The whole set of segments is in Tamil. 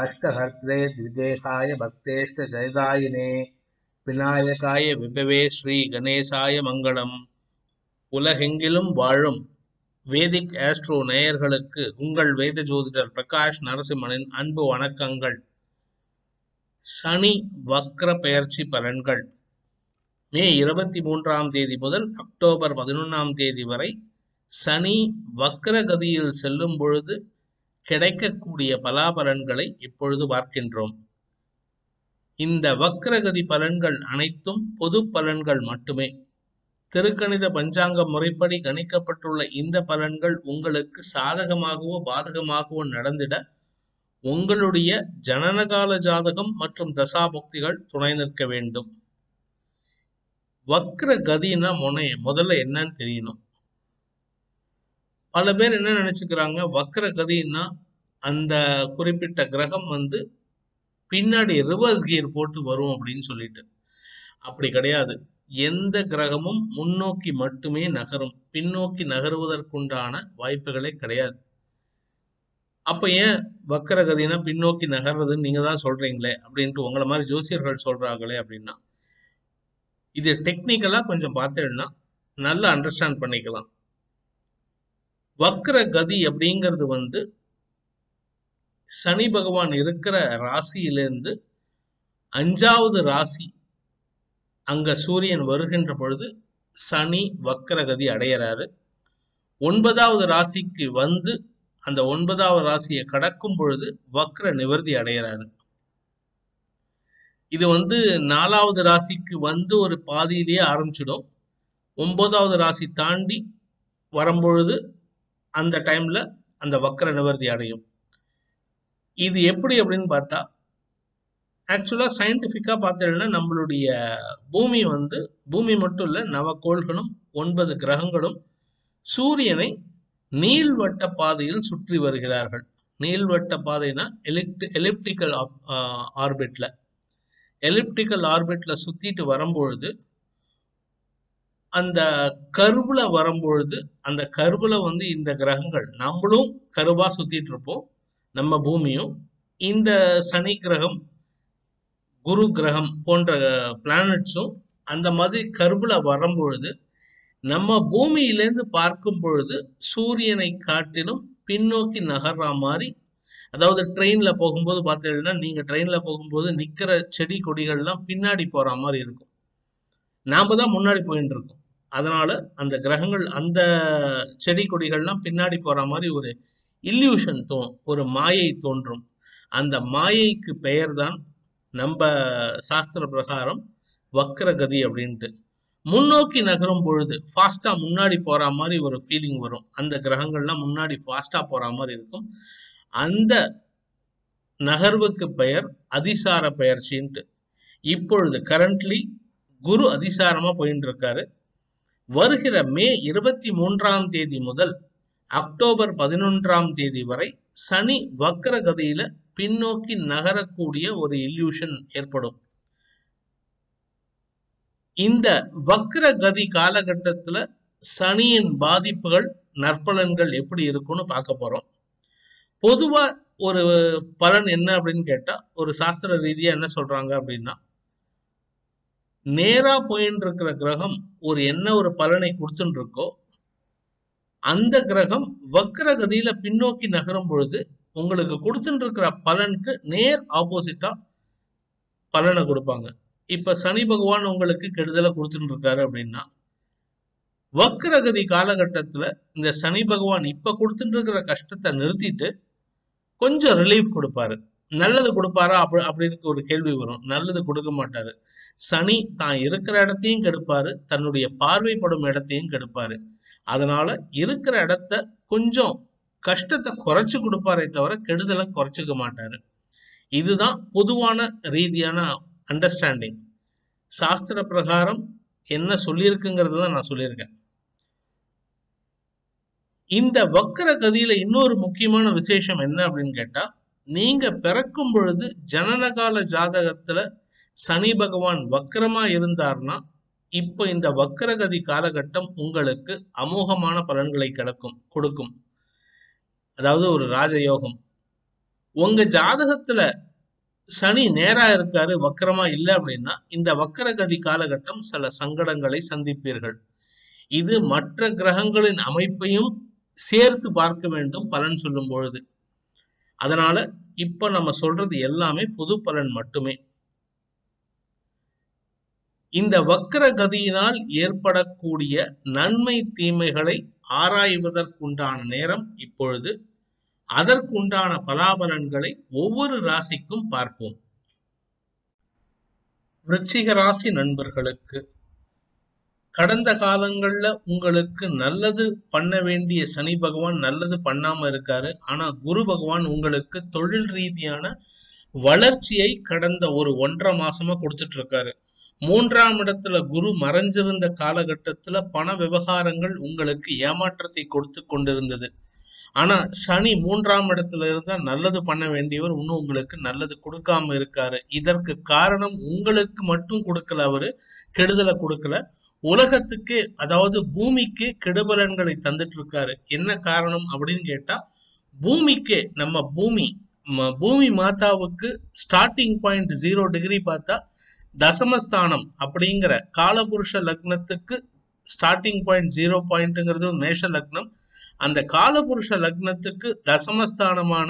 கஷ்டஹர்த்ரே த்விஜேகாய பக்தேஷ்ட ஜெயதாயினே விநாயகாய விபவே ஸ்ரீ கணேசாய மங்களம் உலகெங்கிலும் வாழும் வேதிக் ஆஸ்ட்ரோ நேயர்களுக்கு உங்கள் வேத ஜோதிடர் பிரகாஷ் நரசிம்மனின் அன்பு வணக்கங்கள் சனி வக்ர பெயர்ச்சி பலன்கள் மே இருபத்தி மூன்றாம் தேதி முதல் அக்டோபர் பதினொன்றாம் தேதி வரை சனி வக்ரகதியில் செல்லும் பொழுது கிடைக்கக்கூடிய பலாபலன்களை இப்பொழுது பார்க்கின்றோம் இந்த வக்ரகதி பலன்கள் அனைத்தும் பொது பலன்கள் மட்டுமே திருக்கணித பஞ்சாங்க முறைப்படி கணிக்கப்பட்டுள்ள இந்த பலன்கள் உங்களுக்கு சாதகமாகவோ பாதகமாகவோ நடந்திட உங்களுடைய ஜனனகால ஜாதகம் மற்றும் தசாபுக்திகள் துணை நிற்க வேண்டும் வக்ர கதினா முனைய முதல்ல என்னன்னு தெரியணும் பல பேர் என்ன நினைச்சுக்கிறாங்க வக்ர கதின்னா அந்த குறிப்பிட்ட கிரகம் வந்து பின்னாடி ரிவர்ஸ் கியர் போட்டு வரும் அப்படின்னு சொல்லிட்டு அப்படி கிடையாது எந்த கிரகமும் முன்னோக்கி மட்டுமே நகரும் பின்னோக்கி நகருவதற்குண்டான வாய்ப்புகளே கிடையாது அப்ப ஏன் வக்கரகதினா பின்னோக்கி நகர்றதுன்னு நீங்க தான் சொல்றீங்களே அப்படின்ட்டு உங்களை மாதிரி ஜோசியர்கள் சொல்றாங்களே அப்படின்னா இது டெக்னிக்கலா கொஞ்சம் பார்த்தேன்னா நல்லா அண்டர்ஸ்டாண்ட் பண்ணிக்கலாம் வக்ர கதி அப்படிங்கிறது வந்து சனி பகவான் இருக்கிற ராசியிலிருந்து அஞ்சாவது ராசி அங்க சூரியன் வருகின்ற பொழுது சனி வக்ரகதி அடையிறாரு ஒன்பதாவது ராசிக்கு வந்து அந்த ஒன்பதாவது ராசியை கடக்கும் பொழுது வக்ர நிவர்த்தி அடையிறாரு இது வந்து நாலாவது ராசிக்கு வந்து ஒரு பாதியிலேயே ஆரம்பிச்சிடும் ஒன்பதாவது ராசி தாண்டி வரும்பொழுது அந்த டைம்ல அந்த வக்ர நிவர்த்தி அடையும் இது எப்படி அப்படின்னு பார்த்தா ஆக்சுவலாக சயின்டிஃபிக்காக பார்த்தீங்கன்னா நம்மளுடைய பூமி வந்து பூமி மட்டும் இல்லை நவக்கோள்களும் ஒன்பது கிரகங்களும் சூரியனை நீள்வட்ட பாதையில் சுற்றி வருகிறார்கள் நீள்வட்ட பாதைனா எலிப்ட் எலிப்டிக்கல் ஆர்பிட்ல எலிப்டிக்கல் ஆர்பிட்ல சுத்திட்டு வரும்பொழுது அந்த கருவுல வரும்பொழுது அந்த கருவுல வந்து இந்த கிரகங்கள் நம்மளும் கருவா சுத்திட்டு இருப்போம் நம்ம பூமியும் இந்த சனி கிரகம் குரு கிரகம் போன்ற பிளானட்ஸும் அந்த மாதிரி கருவுல வரும்பொழுது நம்ம பூமியிலேருந்து பார்க்கும் பொழுது சூரியனை காட்டிலும் பின்னோக்கி நகர்ற மாதிரி அதாவது ட்ரெயின்ல போகும்போது பார்த்தீங்கன்னா நீங்க ட்ரெயின்ல போகும்போது நிக்கிற செடி கொடிகள்லாம் பின்னாடி போற மாதிரி இருக்கும் நாம தான் முன்னாடி போயிட்டு இருக்கோம் அதனால அந்த கிரகங்கள் அந்த செடி கொடிகள்லாம் பின்னாடி போற மாதிரி ஒரு இல்யூஷன் தோ ஒரு மாயை தோன்றும் அந்த மாயைக்கு பெயர் தான் நம்ம சாஸ்திர பிரகாரம் வக்ரகதி அப்படின்ட்டு முன்னோக்கி நகரும் பொழுது ஃபாஸ்டா முன்னாடி போற மாதிரி ஒரு ஃபீலிங் வரும் அந்த கிரகங்கள்லாம் முன்னாடி ஃபாஸ்டா போற மாதிரி இருக்கும் அந்த நகர்வுக்கு பெயர் அதிசார பெயர்ச்சின்ட்டு இப்பொழுது கரண்ட்லி குரு அதிசாரமா போயிட்டு இருக்காரு வருகிற மே இருபத்தி மூன்றாம் தேதி முதல் அக்டோபர் பதினொன்றாம் தேதி வரை சனி வக்கர கதியில பின்னோக்கி நகரக்கூடிய ஒரு இல்யூஷன் ஏற்படும் இந்த வக்ர கதி காலகட்டத்துல சனியின் பாதிப்புகள் நற்பலன்கள் எப்படி இருக்கும்னு பார்க்க போறோம் பொதுவா ஒரு பலன் என்ன அப்படின்னு கேட்டா ஒரு சாஸ்திர ரீதியா என்ன சொல்றாங்க அப்படின்னா நேரா போயின்னு இருக்கிற கிரகம் ஒரு என்ன ஒரு பலனை கொடுத்துட்டு இருக்கோ அந்த கிரகம் வக்ரகதியில பின்னோக்கி நகரும் பொழுது உங்களுக்கு கொடுத்துட்டு இருக்கிற பலனுக்கு நேர் ஆப்போசிட்டா பலனை கொடுப்பாங்க இப்ப சனி பகவான் உங்களுக்கு கெடுதலை கொடுத்துட்டு இருக்காரு அப்படின்னா வக்ரகதி காலகட்டத்துல இந்த சனி பகவான் இப்ப கொடுத்துட்டு இருக்கிற கஷ்டத்தை நிறுத்திட்டு கொஞ்சம் ரிலீஃப் கொடுப்பாரு நல்லது கொடுப்பாரா அப்படி அப்படின்னு ஒரு கேள்வி வரும் நல்லது கொடுக்க மாட்டாரு சனி தான் இருக்கிற இடத்தையும் கெடுப்பாரு தன்னுடைய பார்வைப்படும் இடத்தையும் கெடுப்பாரு அதனால இருக்கிற இடத்த கொஞ்சம் கஷ்டத்தை குறைச்சு கொடுப்பாரே தவிர கெடுதலை குறைச்சிக்க மாட்டாரு இதுதான் பொதுவான ரீதியான அண்டர்ஸ்டாண்டிங் சாஸ்திர பிரகாரம் என்ன சொல்லியிருக்குங்கிறது தான் நான் சொல்லியிருக்கேன் இந்த வக்கர கதியில இன்னொரு முக்கியமான விசேஷம் என்ன அப்படின்னு கேட்டா நீங்க பிறக்கும் பொழுது ஜனனகால ஜாதகத்துல சனி பகவான் வக்கரமா இருந்தார்னா இப்போ இந்த வக்கரகதி காலகட்டம் உங்களுக்கு அமோகமான பலன்களை கிடக்கும் கொடுக்கும் அதாவது ஒரு ராஜயோகம் உங்க ஜாதகத்துல சனி நேரா இருக்காரு வக்கரமா இல்ல அப்படின்னா இந்த வக்கரகதி காலகட்டம் சில சங்கடங்களை சந்திப்பீர்கள் இது மற்ற கிரகங்களின் அமைப்பையும் சேர்த்து பார்க்க வேண்டும் பலன் சொல்லும் பொழுது அதனால இப்ப நம்ம சொல்றது எல்லாமே பொது பலன் மட்டுமே இந்த வக்கர கதியினால் ஏற்படக்கூடிய நன்மை தீமைகளை ஆராய்வதற்குண்டான நேரம் இப்பொழுது அதற்குண்டான பலாபலன்களை ஒவ்வொரு ராசிக்கும் பார்ப்போம் விருச்சிக ராசி நண்பர்களுக்கு கடந்த காலங்கள்ல உங்களுக்கு நல்லது பண்ண வேண்டிய சனி பகவான் நல்லது பண்ணாம இருக்காரு ஆனா குரு பகவான் உங்களுக்கு தொழில் ரீதியான வளர்ச்சியை கடந்த ஒரு ஒன்றரை மாசமா கொடுத்துட்டு இருக்காரு மூன்றாம் இடத்துல குரு மறைஞ்சிருந்த காலகட்டத்துல பண விவகாரங்கள் உங்களுக்கு ஏமாற்றத்தை கொடுத்து கொண்டிருந்தது ஆனா சனி மூன்றாம் இடத்துல இருந்தா நல்லது பண்ண வேண்டியவர் இன்னும் உங்களுக்கு நல்லது கொடுக்காம இருக்காரு இதற்கு காரணம் உங்களுக்கு மட்டும் கொடுக்கல அவரு கெடுதலை கொடுக்கல உலகத்துக்கு அதாவது பூமிக்கு கெடுபலன்களை தந்துட்டு இருக்காரு என்ன காரணம் அப்படின்னு கேட்டா பூமிக்கு நம்ம பூமி ம- பூமி மாதாவுக்கு ஸ்டார்டிங் பாயிண்ட் ஜீரோ டிகிரி பார்த்தா தசமஸ்தானம் அப்படிங்கிற காலபுருஷ லக்னத்துக்கு ஸ்டார்டிங் பாயிண்ட் ஜீரோ பாயிண்ட்ங்கிறது மேஷ லக்னம் அந்த காலபுருஷ லக்னத்துக்கு தசமஸ்தானமான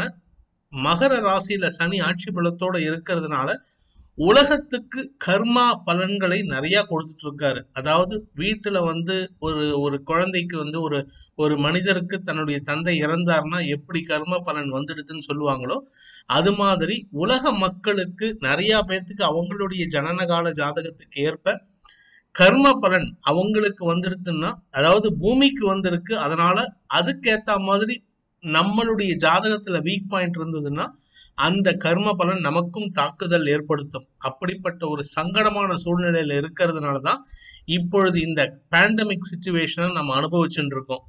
மகர ராசியில சனி ஆட்சி பலத்தோட இருக்கிறதுனால உலகத்துக்கு கர்மா பலன்களை நிறைய கொடுத்துட்டு இருக்காரு அதாவது வீட்டுல வந்து ஒரு ஒரு குழந்தைக்கு வந்து ஒரு ஒரு மனிதருக்கு தன்னுடைய தந்தை இறந்தார்னா எப்படி கர்ம பலன் வந்துடுதுன்னு சொல்லுவாங்களோ அது மாதிரி உலக மக்களுக்கு நிறைய பேர்த்துக்கு அவங்களுடைய ஜனனகால ஜாதகத்துக்கு ஏற்ப கர்ம பலன் அவங்களுக்கு வந்துடுதுன்னா அதாவது பூமிக்கு வந்திருக்கு அதனால அதுக்கேத்த மாதிரி நம்மளுடைய ஜாதகத்துல வீக் பாயிண்ட் இருந்ததுன்னா அந்த கர்ம பலன் நமக்கும் தாக்குதல் ஏற்படுத்தும் அப்படிப்பட்ட ஒரு சங்கடமான சூழ்நிலையில இருக்கிறதுனால தான் இப்பொழுது இந்த பேண்டமிக் சுச்சுவேஷனை நம்ம அனுபவிச்சுட்டு இருக்கோம்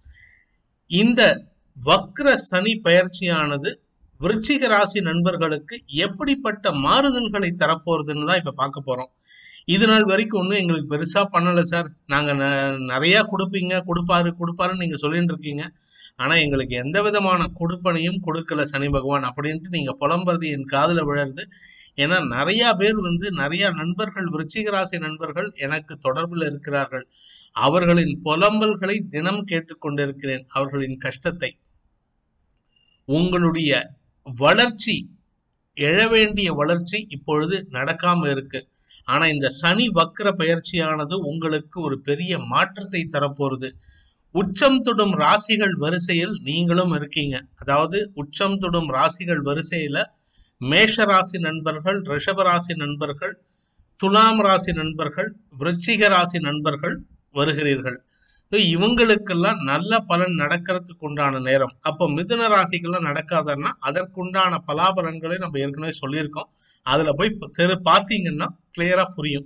இந்த வக்ர சனி பயிற்சியானது விருச்சிக ராசி நண்பர்களுக்கு எப்படிப்பட்ட மாறுதல்களை தரப்போறதுன்னு தான் இப்ப பார்க்க போறோம் இது நாள் வரைக்கும் ஒன்றும் எங்களுக்கு பெருசா பண்ணல சார் நாங்க ந- நிறைய கொடுப்பீங்க கொடுப்பாரு கொடுப்பாருன்னு நீங்க சொல்லிட்டு இருக்கீங்க ஆனா எங்களுக்கு எந்த விதமான கொடுப்பனையும் கொடுக்கல சனி பகவான் அப்படின்ட்டு நீங்க புலம்புறது என் காதுல விழருது ஏன்னா நிறைய பேர் வந்து நிறைய நண்பர்கள் விருச்சிக ராசி நண்பர்கள் எனக்கு தொடர்பில் இருக்கிறார்கள் அவர்களின் புலம்பல்களை தினம் கேட்டுக்கொண்டிருக்கிறேன் அவர்களின் கஷ்டத்தை உங்களுடைய வளர்ச்சி எழ வேண்டிய வளர்ச்சி இப்பொழுது நடக்காம இருக்கு ஆனா இந்த சனி வக்ர பயிற்சியானது உங்களுக்கு ஒரு பெரிய மாற்றத்தை தரப்போறது உச்சம் தொடும் ராசிகள் வரிசையில் நீங்களும் இருக்கீங்க அதாவது உச்சம் தொடும் ராசிகள் வரிசையில மேஷ ராசி நண்பர்கள் ரிஷப ராசி நண்பர்கள் துலாம் ராசி நண்பர்கள் விருச்சிக ராசி நண்பர்கள் வருகிறீர்கள் So, இவங்களுக்கெல்லாம் நல்ல பலன் நடக்கிறதுக்கு உண்டான நேரம் அப்போ மிதுன ராசிக்கெல்லாம் நடக்காதன்னா அதற்குண்டான பலாபலன்களை நம்ம ஏற்கனவே சொல்லியிருக்கோம் அதுல போய் ப- தெரு பார்த்தீங்கன்னா கிளியரா புரியும்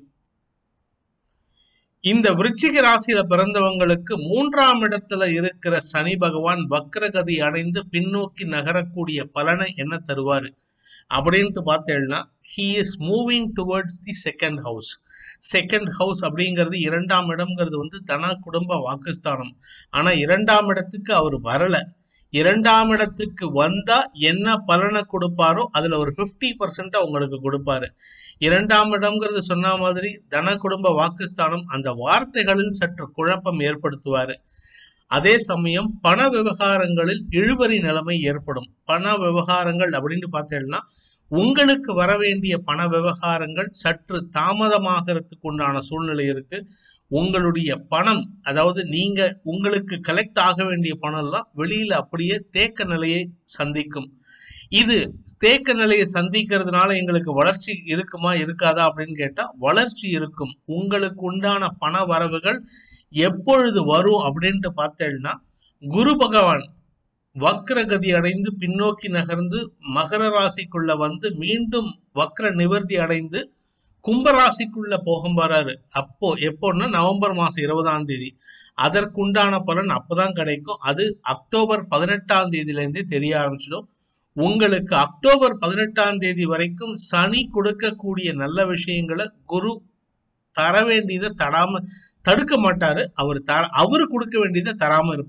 இந்த விருச்சிக ராசியில பிறந்தவங்களுக்கு மூன்றாம் இடத்துல இருக்கிற சனி பகவான் வக்ரகதி அடைந்து பின்னோக்கி நகரக்கூடிய பலனை என்ன தருவாரு அப்படின்ட்டு பார்த்தேன்னா he is moving towards the second house second house அப்படிங்கிறது இரண்டாம் இடம்ங்கிறது வந்து தன குடும்ப வாக்குஸ்தானம் ஆனா இரண்டாம் இடத்துக்கு அவர் வரல இரண்டாம் இடத்துக்கு வந்தா என்ன பலனை கொடுப்பாரோ அதுல ஒரு 50% பர்சன்ட் உங்களுக்கு கொடுப்பாரு இரண்டாம் இடம்ங்கிறது சொன்ன மாதிரி தன குடும்ப வாக்குஸ்தானம் அந்த வார்த்தைகளில் சற்று குழப்பம் ஏற்படுத்துவாரு அதே சமயம் பண விவகாரங்களில் இழுபறி நிலைமை ஏற்படும் பண விவகாரங்கள் அப்படின்னு பார்த்தீங்கன்னா உங்களுக்கு வர வேண்டிய பண விவகாரங்கள் சற்று தாமதமாகறதுக்கு உண்டான சூழ்நிலை இருக்கு உங்களுடைய பணம் அதாவது நீங்க உங்களுக்கு கலெக்ட் ஆக வேண்டிய பணம் எல்லாம் வெளியில அப்படியே தேக்க நிலையை சந்திக்கும் இது தேக்க நிலையை சந்திக்கிறதுனால எங்களுக்கு வளர்ச்சி இருக்குமா இருக்காதா அப்படின்னு கேட்டா வளர்ச்சி இருக்கும் உங்களுக்கு உண்டான பண வரவுகள் எப்பொழுது வரும் அப்படின்ட்டு பார்த்தேன்னா குரு பகவான் வக்ரகதி அடைந்து பின்னோக்கி நகர்ந்து மகர ராசிக்குள்ள வந்து மீண்டும் வக்ர நிவர்த்தி அடைந்து கும்பராசிக்குள்ள போகும் வராரு அப்போ எப்போன்னா நவம்பர் மாசம் இருபதாம் தேதி அதற்குண்டான பலன் அப்பதான் கிடைக்கும் அது அக்டோபர் பதினெட்டாம் தேதியில இருந்தே தெரிய ஆரம்பிச்சிடும் உங்களுக்கு அக்டோபர் பதினெட்டாம் தேதி வரைக்கும் சனி கொடுக்கக்கூடிய நல்ல விஷயங்களை குரு தர வேண்டியதை தராம தடுக்க மாட்டாரு அவர் தர அவரு கொடுக்க வேண்டியதை தராம இருப்பாரு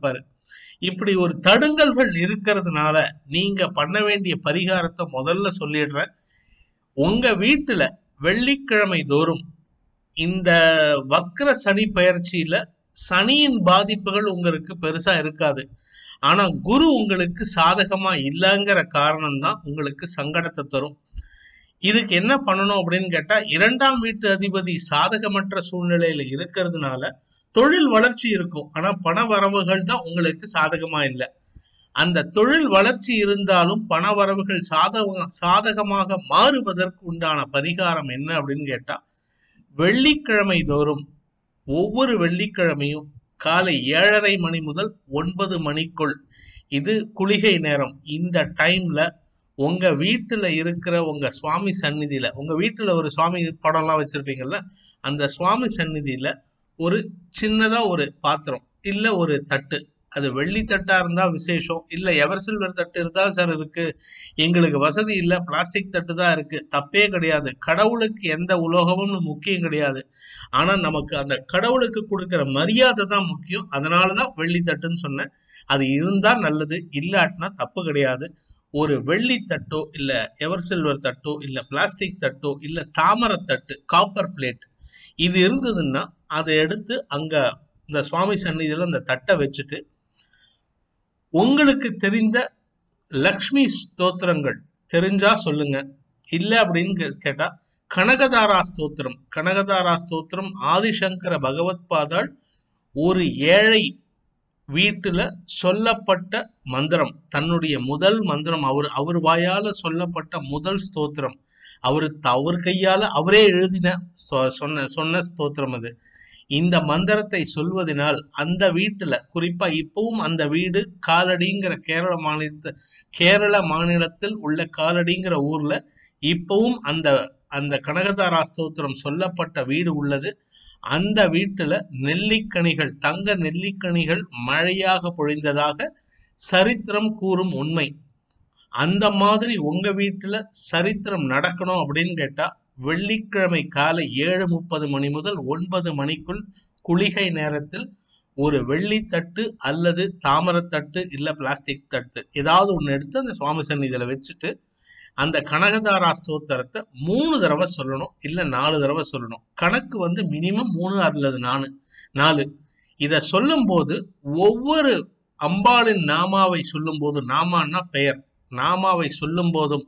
இப்படி ஒரு தடுங்கல்கள் இருக்கிறதுனால நீங்க பண்ண வேண்டிய பரிகாரத்தை முதல்ல சொல்லிடுறேன் உங்க வீட்டுல வெள்ளிக்கிழமை தோறும் இந்த வக்ர சனி பயிற்சியில சனியின் பாதிப்புகள் உங்களுக்கு பெருசா இருக்காது ஆனா குரு உங்களுக்கு சாதகமா இல்லைங்கிற காரணம் தான் உங்களுக்கு சங்கடத்தை தரும் இதுக்கு என்ன பண்ணணும் அப்படின்னு கேட்டா இரண்டாம் வீட்டு அதிபதி சாதகமற்ற சூழ்நிலையில இருக்கிறதுனால தொழில் வளர்ச்சி இருக்கும் ஆனா பண வரவுகள் தான் உங்களுக்கு சாதகமா இல்லை அந்த தொழில் வளர்ச்சி இருந்தாலும் பண வரவுகள் சாதக சாதகமாக மாறுவதற்கு உண்டான பரிகாரம் என்ன அப்படின்னு கேட்டா வெள்ளிக்கிழமை தோறும் ஒவ்வொரு வெள்ளிக்கிழமையும் காலை ஏழரை மணி முதல் ஒன்பது மணிக்குள் இது குளிகை நேரம் இந்த டைம்ல உங்க வீட்டுல இருக்கிற உங்க சுவாமி சந்நிதியில உங்க வீட்டுல ஒரு சுவாமி படம்லாம் வச்சிருப்பீங்கல்ல அந்த சுவாமி சந்நிதியில ஒரு சின்னதா ஒரு பாத்திரம் இல்ல ஒரு தட்டு அது வெள்ளி தட்டா இருந்தா விசேஷம் இல்ல எவர் சில்வர் தட்டு இருந்தா சார் இருக்கு எங்களுக்கு வசதி இல்ல பிளாஸ்டிக் தட்டு தான் இருக்கு தப்பே கிடையாது கடவுளுக்கு எந்த உலோகமும் முக்கியம் கிடையாது ஆனா நமக்கு அந்த கடவுளுக்கு கொடுக்கிற மரியாதை தான் முக்கியம் அதனாலதான் வெள்ளி தட்டுன்னு சொன்னேன் அது இருந்தா நல்லது இல்லாட்டினா தப்பு கிடையாது ஒரு வெள்ளி தட்டோ இல்ல எவர் சில்வர் தட்டோ இல்ல பிளாஸ்டிக் தட்டோ இல்ல தாமரை தட்டு காப்பர் பிளேட் இது இருந்ததுன்னா அதை எடுத்து அங்க இந்த சுவாமி சந்நிதியில அந்த தட்டை வச்சுட்டு உங்களுக்கு தெரிந்த லக்ஷ்மி ஸ்தோத்திரங்கள் தெரிஞ்சா சொல்லுங்க இல்ல அப்படின்னு கே- கேட்டா கனகதாரா ஸ்தோத்திரம் கனகதாரா ஸ்தோத்திரம் ஆதிசங்கர பகவத் பாதாள் ஒரு ஏழை வீட்டுல சொல்லப்பட்ட மந்திரம் தன்னுடைய முதல் மந்திரம் அவர் அவர் வாயால சொல்லப்பட்ட முதல் ஸ்தோத்திரம் அவரு அவர் கையால அவரே எழுதின சொ- சொன்ன சொன்ன ஸ்தோத்திரம் அது இந்த மந்திரத்தை சொல்வதனால் அந்த வீட்டுல குறிப்பா இப்பவும் அந்த வீடு காலடிங்கிற கேரள மாநிலத்து கேரள மாநிலத்தில் உள்ள காலடிங்கிற ஊர்ல இப்பவும் அந்த அந்த கனகதாரா ஸ்தோத்திரம் சொல்லப்பட்ட வீடு உள்ளது அந்த வீட்டுல நெல்லிக்கனிகள் தங்க நெல்லிக்கனிகள் மழையாக பொழிந்ததாக சரித்திரம் கூறும் உண்மை அந்த மாதிரி உங்க வீட்டுல சரித்திரம் நடக்கணும் அப்படின்னு கேட்டா வெள்ளிக்கிழமை காலை ஏழு முப்பது மணி முதல் ஒன்பது மணிக்குள் குளிகை நேரத்தில் ஒரு வெள்ளித்தட்டு அல்லது தாமரத்தட்டு இல்ல பிளாஸ்டிக் தட்டு ஏதாவது ஒண்ணு எடுத்து அந்த சுவாமி சந்நிதியில வச்சுட்டு அந்த கனகதாரா ஸ்தோத்திரத்தை மூணு தடவை சொல்லணும் இல்ல நாலு தடவை சொல்லணும் கணக்கு வந்து மினிமம் மூணு அல்லது நாலு நாலு இத சொல்லும்போது ஒவ்வொரு அம்பாளின் நாமாவை சொல்லும்போது நாமான்னா பெயர் நாமாவை சொல்லும் போதும்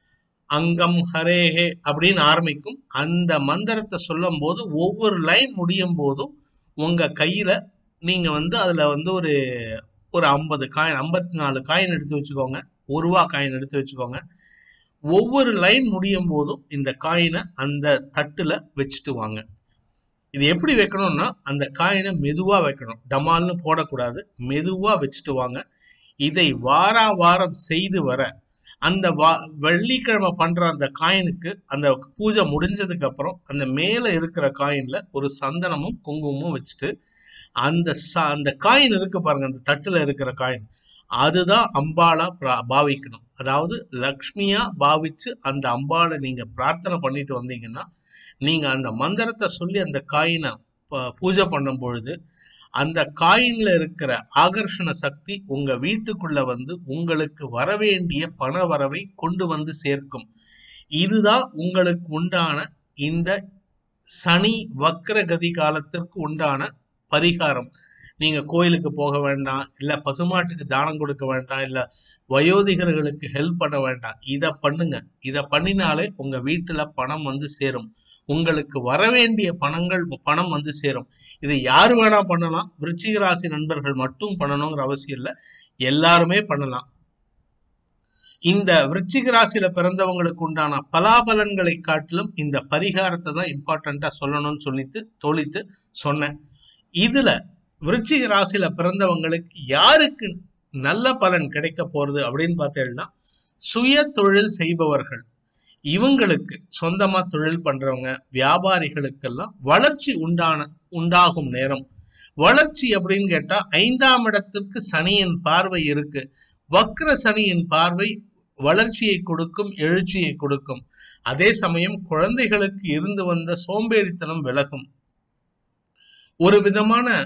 அங்கம் ஹரேஹே அப்படின்னு ஆரம்பிக்கும் அந்த மந்திரத்தை சொல்லும் போது ஒவ்வொரு லைன் முடியும் போதும் உங்க கையில நீங்க வந்து அதுல வந்து ஒரு ஒரு ஐம்பது காயின் ஐம்பத்தி நாலு காயின் எடுத்து வச்சுக்கோங்க ஒரு ரூபா காயின் எடுத்து வச்சுக்கோங்க ஒவ்வொரு லைன் முடியும் போதும் இந்த காயினை அந்த தட்டுல வச்சுட்டு வாங்க இது எப்படி வைக்கணும்னா அந்த காயினை மெதுவா வைக்கணும் டமால்னு போடக்கூடாது மெதுவா வச்சுட்டு வாங்க இதை வாரா வாரம் செய்து வர அந்த வா வெள்ளிக்கிழமை பண்ற அந்த காயினுக்கு அந்த பூஜை முடிஞ்சதுக்கு அப்புறம் அந்த மேல இருக்கிற காயின்ல ஒரு சந்தனமும் குங்குமமும் வச்சுட்டு அந்த ச- அந்த காயின் இருக்கு பாருங்க அந்த தட்டுல இருக்கிற காயின் அதுதான் அம்பாளா பிரா- பாவிக்கணும் அதாவது லக்ஷ்மியா பாவிச்சு அந்த அம்பாளை நீங்க பிரார்த்தனை பண்ணிட்டு வந்தீங்கன்னா நீங்க அந்த மந்திரத்தை சொல்லி அந்த காயினை ப- பூஜை பண்ணும் பொழுது அந்த காயின்ல இருக்கிற ஆகர்ஷண சக்தி உங்க வீட்டுக்குள்ள வந்து உங்களுக்கு வரவேண்டிய பண வரவை கொண்டு வந்து சேர்க்கும் இதுதான் உங்களுக்கு உண்டான இந்த சனி வக்ரகதி காலத்திற்கு உண்டான பரிகாரம் நீங்க கோயிலுக்கு போக வேண்டாம் இல்ல பசுமாட்டுக்கு தானம் கொடுக்க வேண்டாம் இல்ல வயோதிகர்களுக்கு ஹெல்ப் பண்ண வேண்டாம் இத பண்ணுங்க இத பண்ணினாலே உங்க வீட்டுல பணம் வந்து சேரும் உங்களுக்கு வரவேண்டிய பணங்கள் பணம் வந்து சேரும் இதை யாரு வேணா பண்ணலாம் விருச்சிக ராசி நண்பர்கள் மட்டும் பண்ணணுங்கிற அவசியம் இல்லை எல்லாருமே பண்ணலாம் இந்த விருச்சிக ராசியில பிறந்தவங்களுக்கு உண்டான பலாபலன்களை காட்டிலும் இந்த பரிகாரத்தை தான் இம்பார்ட்டண்டா சொல்லணும்னு சொல்லிட்டு தொழித்து சொன்னேன் இதுல விருச்சிக ராசியில பிறந்தவங்களுக்கு யாருக்கு நல்ல பலன் கிடைக்க போறது அப்படின்னு பார்த்தீங்கன்னா சுய தொழில் செய்பவர்கள் இவங்களுக்கு சொந்தமா தொழில் பண்றவங்க வியாபாரிகளுக்கெல்லாம் வளர்ச்சி உண்டான உண்டாகும் நேரம் வளர்ச்சி அப்படின்னு கேட்டா ஐந்தாம் இடத்திற்கு சனியின் பார்வை இருக்கு வக்ர சனியின் பார்வை வளர்ச்சியை கொடுக்கும் எழுச்சியை கொடுக்கும் அதே சமயம் குழந்தைகளுக்கு இருந்து வந்த சோம்பேறித்தனம் விலகும் ஒரு விதமான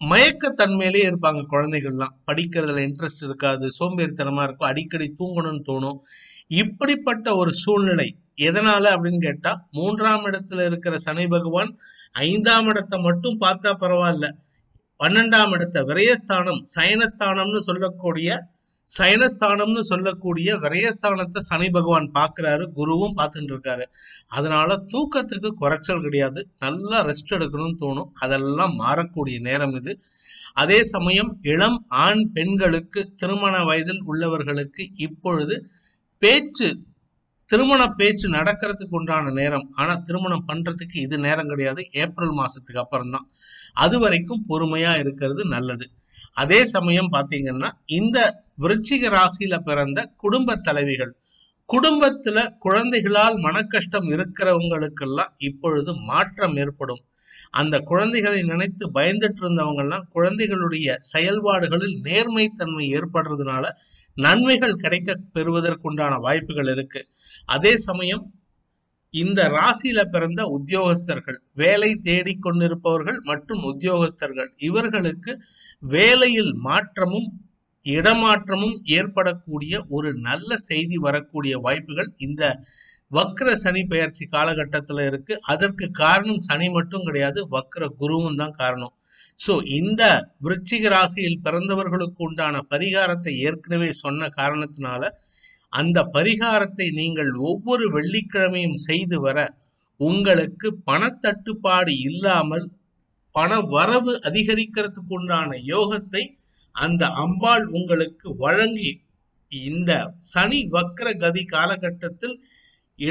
மயக்கத்தன்மையிலே இருப்பாங்க குழந்தைகள்லாம் படிக்கிறதுல இன்ட்ரெஸ்ட் இருக்காது சோம்பேறித்தனமா இருக்கும் அடிக்கடி தூங்கணும்னு தோணும் இப்படிப்பட்ட ஒரு சூழ்நிலை எதனால அப்படின்னு கேட்டா மூன்றாம் இடத்துல இருக்கிற சனி பகவான் ஐந்தாம் இடத்தை மட்டும் பார்த்தா பரவாயில்ல பன்னெண்டாம் இடத்தை விரயஸ்தானம் சயனஸ்தானம்னு சொல்லக்கூடிய சயனஸ்தானம்னு சொல்லக்கூடிய விரயஸ்தானத்தை சனி பகவான் பார்க்கிறாரு குருவும் பார்த்துட்டு இருக்காரு அதனால தூக்கத்துக்கு குறைச்சல் கிடையாது நல்லா ரெஸ்ட் எடுக்கணும்னு தோணும் அதெல்லாம் மாறக்கூடிய நேரம் இது அதே சமயம் இளம் ஆண் பெண்களுக்கு திருமண வயதில் உள்ளவர்களுக்கு இப்பொழுது பேச்சு திருமண பேச்சு நடக்கிறதுக்கு உண்டான நேரம் ஆனா திருமணம் பண்றதுக்கு இது நேரம் கிடையாது ஏப்ரல் மாசத்துக்கு அப்புறம் தான் அது வரைக்கும் பொறுமையா இருக்கிறது நல்லது அதே சமயம் பாத்தீங்கன்னா இந்த விருச்சிக ராசியில பிறந்த குடும்ப தலைவிகள் குடும்பத்துல குழந்தைகளால் மனக்கஷ்டம் இருக்கிறவங்களுக்கெல்லாம் இப்பொழுது மாற்றம் ஏற்படும் அந்த குழந்தைகளை நினைத்து பயந்துட்டு இருந்தவங்க எல்லாம் குழந்தைகளுடைய செயல்பாடுகளில் நேர்மைத்தன்மை ஏற்படுறதுனால நன்மைகள் கிடைக்க பெறுவதற்குண்டான வாய்ப்புகள் இருக்கு அதே சமயம் இந்த ராசியில பிறந்த உத்தியோகஸ்தர்கள் வேலை தேடிக் கொண்டிருப்பவர்கள் மற்றும் உத்தியோகஸ்தர்கள் இவர்களுக்கு வேலையில் மாற்றமும் இடமாற்றமும் ஏற்படக்கூடிய ஒரு நல்ல செய்தி வரக்கூடிய வாய்ப்புகள் இந்த வக்ர சனி பெயர்ச்சி காலகட்டத்துல இருக்கு அதற்கு காரணம் சனி மட்டும் கிடையாது வக்ர குருவும் தான் காரணம் சோ இந்த விருச்சிக ராசியில் பிறந்தவர்களுக்கு உண்டான பரிகாரத்தை ஏற்கனவே சொன்ன காரணத்தினால அந்த பரிகாரத்தை நீங்கள் ஒவ்வொரு வெள்ளிக்கிழமையும் செய்து வர உங்களுக்கு பணத்தட்டுப்பாடு இல்லாமல் பண வரவு அதிகரிக்கிறதுக்கு உண்டான யோகத்தை அந்த அம்பாள் உங்களுக்கு வழங்கி இந்த சனி வக்ர கதி காலகட்டத்தில்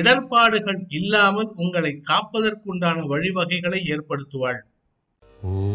இடர்பாடுகள் இல்லாமல் உங்களை காப்பதற்குண்டான வழிவகைகளை ஏற்படுத்துவாள் ஓம்